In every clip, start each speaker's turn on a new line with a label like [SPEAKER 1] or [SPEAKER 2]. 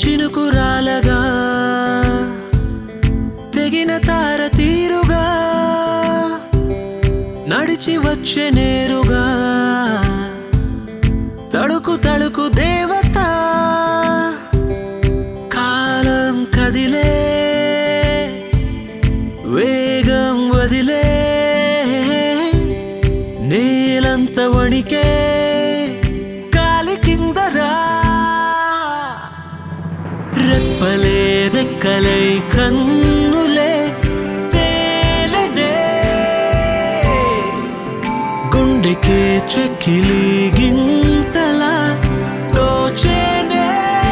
[SPEAKER 1] చినుకురాలగా తెగిన తార తీరుగా నడిచి వచ్చే నేరుగా తడుకు తడుకు దేవత కాలం కదిలే వేగం వదిలే నేలంత వణికే గాలి కిందరా రెప్పలే దెక్కలై కన్నులే తేలదే గుండెకే చెక్కిలి గింతలా తోచేనే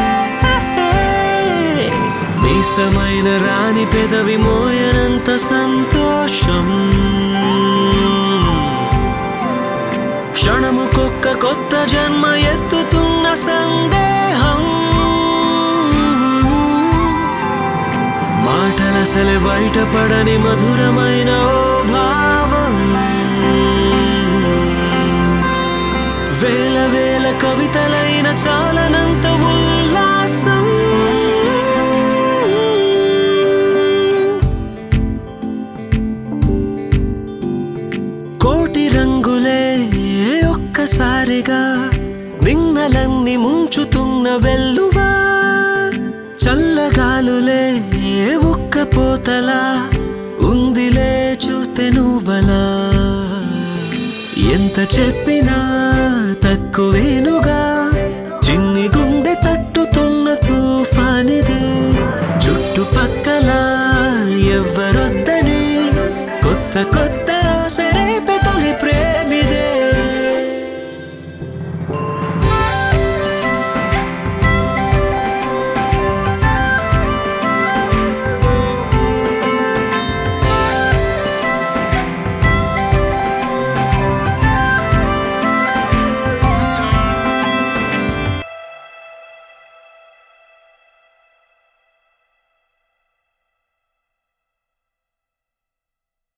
[SPEAKER 1] మీసమైన రాని పెదవి మోయనంత సంతోషం క్షణముకొక్క కొత్త జన్మ ఎత్తుతున్న సందేహం మాటలసలే బయటపడని మధురమైన ఓ భావం వేల వేల కవితలైన చాలనంత ఉల్లాసం కోటి రంగులే ఒక్కసారిగా నిన్నలన్నీ ముంచుతున్న వెల్లువా చల్లగాలులే ఒక్క పోతలా ఉందిలే చూస్తే నువ్వలా ఎంత చెప్పినా తక్కువేనుగా చిన్ని గుండె తట్టుతున్న తుఫానిదే చుట్టుపక్కల ఎవ్వరొద్దని కొత్త కొత్త